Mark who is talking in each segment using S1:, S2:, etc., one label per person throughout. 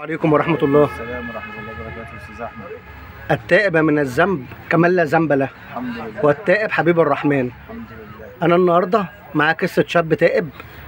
S1: عليكم ورحمة الله
S2: السلام ورحمة الله وبركاته أستاذ أحمد
S1: التائب من الذنب كمن لا ذنب له
S2: الحمد لله
S1: والتائب حبيب الرحمن
S2: الحمد لله
S1: أنا النهاردة معايا قصة شاب تائب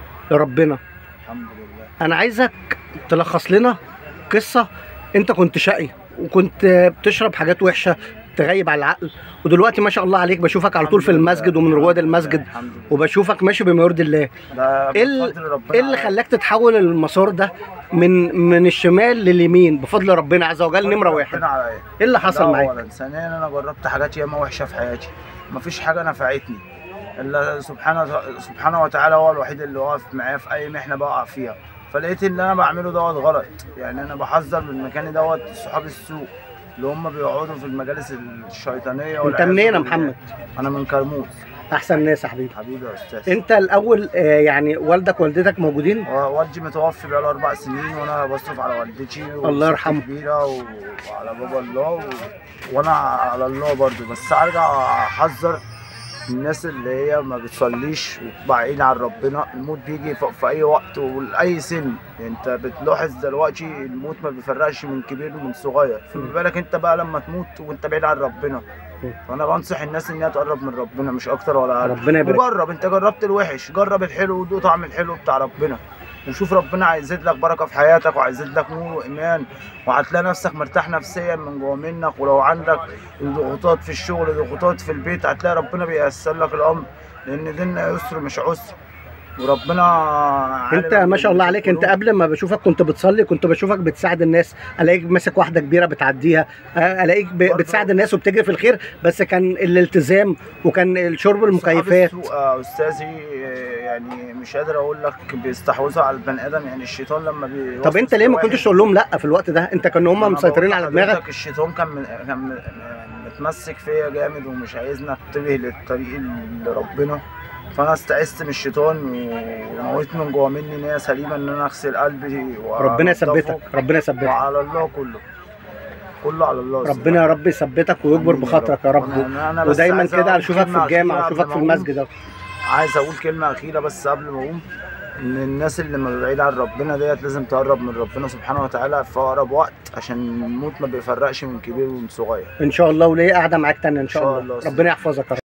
S1: لربنا
S2: الحمد لله
S1: أنا عايزك تلخص لنا قصة أنت كنت شقي وكنت بتشرب حاجات وحشة تغيب على العقل ودلوقتي ما شاء الله عليك بشوفك على طول في
S2: الحمد لله.
S1: المسجد ومن رواد المسجد
S2: الحمد لله
S1: وبشوفك ماشي بما يرضي الله
S2: ده
S1: إيه ال-
S2: بفضل ربنا
S1: ايه اللي
S2: عليا.
S1: خلاك تتحول المسار ده من من الشمال لليمين بفضل ربنا عز وجل نمره واحد
S2: ربنا عليا
S1: ايه اللي
S2: ده
S1: حصل معاك
S2: أولاً. ثانيا أنا جربت حاجات ياما وحشة في حياتي مفيش حاجة نفعتني إلا سبحانه سبحانه وتعالى هو الوحيد اللي واقف معايا في أي محنة بقع فيها فلقيت اللي أنا بعمله دوت غلط يعني أنا بحذر من مكاني دوت صحاب السوق اللي هم بيقعدوا في المجالس الشيطانية
S1: انت
S2: والعياذ
S1: منين يا
S2: بالله.
S1: محمد
S2: أنا من كرموز
S1: احسن ناس يا حبيبي
S2: حبيبي يا أستاذ
S1: انت الاول آه، يعني والدك والدتك موجودين
S2: والدي متوفي بقاله اربع سنين وانا بصرف على والدتي
S1: الله
S2: وست
S1: يرحمه.
S2: كبيره و... وعلى بابا الله و... وانا على الله برضو بس ارجع احذر الناس اللي هي ما بتصليش وبعيد عن ربنا الموت بيجي في في اي وقت ولاي سن انت بتلاحظ دلوقتي الموت ما بيفرقش من كبير ومن صغير فما بالك انت بقى لما تموت وانت بعيد عن ربنا
S1: م.
S2: فانا بنصح الناس ان هي تقرب من ربنا مش اكتر ولا اقل
S1: ربنا يبارك
S2: وجرب انت جربت الوحش جرب الحلو ودوق طعم الحلو بتاع ربنا وشوف ربنا هيزيد لك بركه في حياتك وهيزيد لك نور وايمان وهتلاقي نفسك مرتاح نفسيا من جوه منك ولو عندك ضغوطات في الشغل ضغوطات في البيت هتلاقي ربنا بييسر لك الامر لان ديننا يسر مش عسر وربنا عالم
S1: انت ما شاء الله عليك انت
S2: القلوب.
S1: قبل ما بشوفك كنت بتصلي كنت بشوفك بتساعد الناس الاقيك ماسك واحده كبيره بتعديها آه، الاقيك ب-
S2: برضه.
S1: بتساعد الناس وبتجري في الخير بس كان الالتزام وكان الشرب المكيفات
S2: صحاب السوق يا استاذي آه، يعني مش قادر اقول لك بيستحوذوا على البني ادم يعني الشيطان لما بي
S1: طب انت ليه ما كنتش تقول لهم لا في الوقت ده انت كانوا هم
S2: أنا
S1: مسيطرين
S2: بقول
S1: على دماغك
S2: لحضرتك الشيطان كان من كان من- متمسك فيا جامد ومش عايزني اتجه للطريق اللي ربنا فانا استعذت من الشيطان وموت من جوه مني نيه سليمه ان انا اغسل قلبي
S1: ربنا
S2: وأنضفه
S1: يثبتك ربنا يثبتك
S2: وعلى الله كله كله على الله
S1: ربنا يا رب يثبتك ويكبر
S2: آمين يا
S1: بخاطرك يا رب
S2: أنا- أنا بس
S1: ودايما
S2: عايز
S1: كده
S2: أقول
S1: اشوفك في
S2: كلمة
S1: الجامع
S2: أخيرة
S1: واشوفك
S2: قبل
S1: في
S2: ما أقوم.
S1: المسجد أهو.
S2: عايز اقول كلمه اخيره بس قبل ما اقوم ان الناس اللي ما بعيد عن ربنا ديت لازم تقرب من ربنا سبحانه وتعالى في اقرب وقت عشان الموت ما بيفرقش من كبير ومن صغير
S1: ان شاء الله وليه قاعده معاك تاني ان شاء
S2: إن شاء
S1: الله
S2: الله.
S1: ربنا يحفظك يا رب